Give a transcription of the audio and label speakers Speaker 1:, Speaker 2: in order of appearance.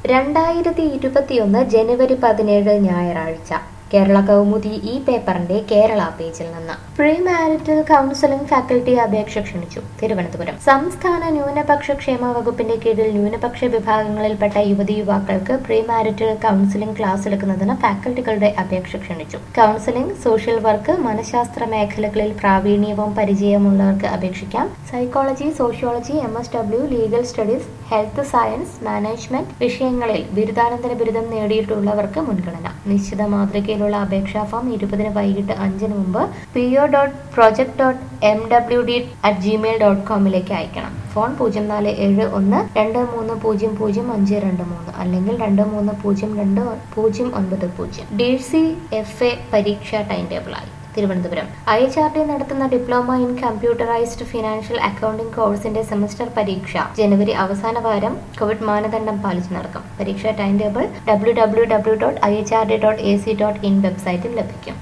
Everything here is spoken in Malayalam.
Speaker 1: രണ്ടായിരത്തി ഇരുപത്തിയൊന്ന് ജനുവരി പതിനേഴ് ഞായറാഴ്ച കേരള കൗമുദി ഈ പേപ്പറിന്റെ കേരള പേജിൽ നിന്ന് പ്രീ മാരിറ്റൽ കൗൺസിലിംഗ് ഫാക്കൽറ്റി അപേക്ഷ ക്ഷണിച്ചു തിരുവനന്തപുരം സംസ്ഥാന ന്യൂനപക്ഷ ക്ഷേമ വകുപ്പിന്റെ കീഴിൽ ന്യൂനപക്ഷ വിഭാഗങ്ങളിൽപ്പെട്ട യുവതി യുവാക്കൾക്ക് പ്രീ മാരിറ്റൽ കൗൺസിലിംഗ് ക്ലാസ് എടുക്കുന്നതിന് ഫാക്കൽറ്റികളുടെ അപേക്ഷ ക്ഷണിച്ചു കൗൺസിലിംഗ് സോഷ്യൽ വർക്ക് മനഃശാസ്ത്ര മേഖലകളിൽ പ്രാവീണ്യവും പരിചയമുള്ളവർക്ക് അപേക്ഷിക്കാം psychology sociology M S W legal studies health science management വിഷയങ്ങളിൽ ബിരുദാനന്തര ബിരുദം നേടിയിട്ടുള്ളവർക്ക് മുൻഗണന നിശ്ചിത മാതൃകയിലുള്ള അപേക്ഷാ ഫോം ഇരുപതിന് വൈകിട്ട് അഞ്ചിന് മുമ്പ് P O dot project dot M W D at Gmail dot കോമിലേക്ക് അയക്കണം ഫോൺ പൂജ്യം നാല് ഏഴ് ഒന്ന് രണ്ട് മൂന്ന് പൂജ്യം പൂജ്യം അഞ്ച് രണ്ട് മൂന്ന് അല്ലെങ്കിൽ രണ്ട് മൂന്ന് പൂജ്യം രണ്ട് പൂജ്യം ഒൻപത് പൂജ്യം ഡി സി എഫ് എ പരീക്ഷ ടൈം ടേബിളായി Thiruvananthapuram I H R D നടത്തുന്ന diploma in computerised financial accounting കോഴ്സിന്റെ സെമസ്റ്റർ പരീക്ഷ ജനുവരി അവസാന വാരം കോവിഡ് മാനദണ്ഡം പാലിച്ച് നടക്കും പരീക്ഷാ time table W W W dot I H R D dot A C dot in വെബ്സൈറ്റിൽ ലഭിക്കും